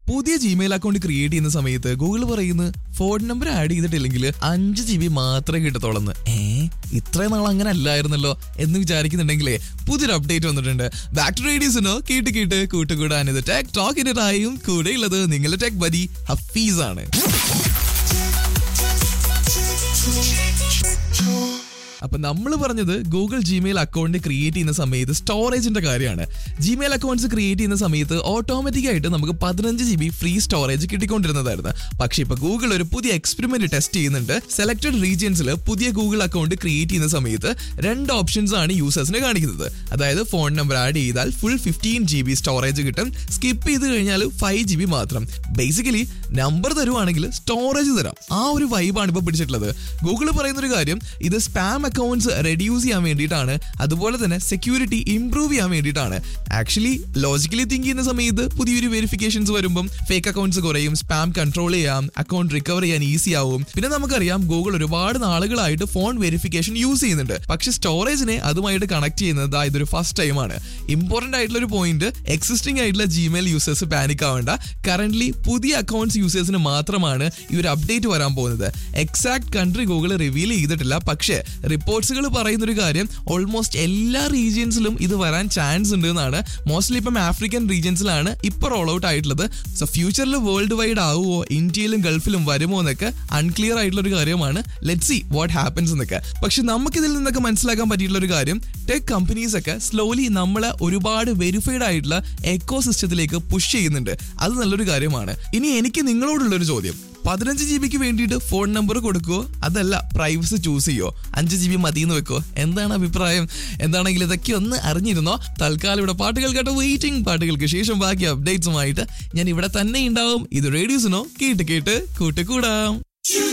പുതിയ Gmail account create ചെയ്യുന്ന സമയത്ത് ഗൂഗിൾ പറയുന്നത് ഫോൺ നമ്പർ ആഡ് ചെയ്തിട്ടില്ലെങ്കിൽ അഞ്ച് ജി ബി മാത്രമേ കിട്ടത്തോളന്ന് ഏ ഇത്രയും നാൾ അങ്ങനെ അല്ലായിരുന്നല്ലോ എന്ന് വിചാരിക്കുന്നുണ്ടെങ്കിലേ പുതിയൊരു അപ്ഡേറ്റ് വന്നിട്ടുണ്ട് ബാക്ക് ടു റേഡിയോസിനോ കേട്ട് കേട്ട് കൂട്ടുകൂടാൻ ഇത് ടെക് ടോക്കിന്റെ റായും കൂടെയുള്ളത് നിങ്ങളുടെ ടെക് ബഡി ഹഫീസ് ആണ് അപ്പൊ നമ്മൾ പറഞ്ഞത് ഗൂഗിൾ ജിമെയിൽ അക്കൗണ്ട് ക്രിയേറ്റ് ചെയ്യുന്ന സമയത്ത് സ്റ്റോറേജിന്റെ കാര്യമാണ് ജിമെയിൽ അക്കൗണ്ട്സ് ക്രിയേറ്റ് ചെയ്യുന്ന സമയത്ത് ഓട്ടോമാറ്റിക് ആയിട്ട് നമുക്ക് പതിനഞ്ച് ജി ബി ഫ്രീ സ്റ്റോറേജ് കിട്ടിക്കൊണ്ടിരുന്നതായിരുന്നു പക്ഷെ ഇപ്പൊ ഗൂഗിൾ ഒരു പുതിയ എക്സ്പെരിമെന്റ് ടെസ്റ്റ് ചെയ്യുന്നുണ്ട് സെലക്ടഡ് റീജിയൻസിൽ പുതിയ ഗൂഗിൾ അക്കൗണ്ട് ക്രിയേറ്റ് ചെയ്യുന്ന സമയത്ത് രണ്ട് ഓപ്ഷൻസ് ആണ് യൂസേഴ്സിന് കാണിക്കുന്നത് അതായത് ഫോൺ നമ്പർ ആഡ് ചെയ്താൽ full fifteen G B storage കിട്ടും സ്കിപ്പ് ചെയ്ത് കഴിഞ്ഞാൽ ഫൈവ് ജി ബി മാത്രം ബേസിക്കലി നമ്പർ തരുവാണെങ്കിൽ സ്റ്റോറേജ് തരാം ആ ഒരു വൈബാണ് ഇപ്പൊ പിടിച്ചിട്ടുള്ളത് ഗൂഗിൾ പറയുന്ന ഒരു കാര്യം ഇത് സ്പാം അക്കൗണ്ട്സ് റെഡ്യൂസ് ചെയ്യാൻ വേണ്ടിയിട്ടാണ് അതുപോലെ തന്നെ സെക്യൂരിറ്റി ഇംപ്രൂവ് ചെയ്യാൻ വേണ്ടിയിട്ടാണ് ആക്ച്വലി ലോജിക്കലി തിങ്ക് ചെയ്യുന്ന സമയത്ത് പുതിയൊരു വെരിഫിക്കേഷൻസ് വരുമ്പം ഫേക്ക് അക്കൗണ്ട്സ് കുറയും സ്പാം കൺട്രോൾ ചെയ്യാം അക്കൗണ്ട് റിക്കവർ ചെയ്യാൻ ഈസി ആവും പിന്നെ നമുക്കറിയാം ഗൂഗിൾ ഒരുപാട് നാളുകളായിട്ട് ഫോൺ വെരിഫിക്കേഷൻ യൂസ് ചെയ്യുന്നുണ്ട് പക്ഷെ സ്റ്റോറേജിനെ അതുമായിട്ട് കണക്ട് ചെയ്യുന്നത് ദാ ഇതൊരു ഫസ്റ്റ് ടൈമാണ് ഇമ്പോർട്ടന്റ് ആയിട്ടുള്ള ഒരു പോയിന്റ് എക്സിസ്റ്റിംഗ് ആയിട്ടുള്ള ജിമെയിൽ യൂസേഴ്സ് പാനിക് ആവേണ്ട കറന്റ് പുതിയ അക്കൗണ്ട്സ് യൂസേഴ്സിന് മാത്രമാണ് ഈ ഒരു അപ്ഡേറ്റ് വരാൻ പോകുന്നത് എക്സാക്ട് കൺട്രി ഗൂഗിൾ റിവീൽ ചെയ്തിട്ടില്ല പക്ഷേ റിപ്പോർട്ട്സുകൾ പറയുന്ന ഒരു കാര്യം ഓൾമോസ്റ്റ് എല്ലാ റീജിയൻസിലും ഇത് വരാൻ ചാൻസ് ഉണ്ട് എന്നാണ് മോസ്റ്റ്ലി ഇപ്പം ആഫ്രിക്കൻ റീജിയൻസിലാണ് ഇപ്പോൾ റോൾ ഔട്ട് ആയിട്ടുള്ളത് സോ ഫ്യൂച്ചറിൽ വേൾഡ് വൈഡ് ആവുമോ ഇന്ത്യയിലും ഗൾഫിലും വരുമോ എന്നൊക്കെ അൺക്ലിയർ ആയിട്ടുള്ള ഒരു കാര്യമാണ് ലെറ്റ് സി വാട്ട് ഹാപ്പൻസ് എന്നൊക്കെ പക്ഷെ നമുക്കിതിൽ നിന്നൊക്കെ മനസ്സിലാക്കാൻ പറ്റിയിട്ടുള്ള ഒരു കാര്യം ടെക് കമ്പനീസ് ഒക്കെ സ്ലോലി നമ്മളെ ഒരുപാട് വെരിഫൈഡ് ആയിട്ടുള്ള എക്കോ സിസ്റ്റത്തിലേക്ക് പുഷ് ചെയ്യുന്നുണ്ട് അത് നല്ലൊരു കാര്യമാണ് ഇനി എനിക്ക് നിങ്ങളോടുള്ള ഒരു ചോദ്യം പതിനഞ്ച് ജി ബിക്ക് വേണ്ടിയിട്ട് ഫോൺ നമ്പർ കൊടുക്കുവോ അതല്ല പ്രൈവസി ചൂസ് ചെയ്യോ അഞ്ച് ജി ബി മതിയെന്ന് വെക്കോ എന്താണ് അഭിപ്രായം എന്താണെങ്കിൽ ഇതൊക്കെ ഒന്ന് അറിഞ്ഞിരുന്നോ തൽക്കാലം ഇവിടെ പാട്ടുകൾ കേട്ടോ വെയിറ്റിംഗ് പാട്ടുകൾക്ക് ശേഷം ബാക്കി അപ്ഡേറ്റ്സുമായിട്ട് ഞാൻ ഇവിടെ തന്നെ ഉണ്ടാവും ഇത് റേഡിയോസിനോ കേട്ട് കേട്ട് കൂട്ടുകൂടാം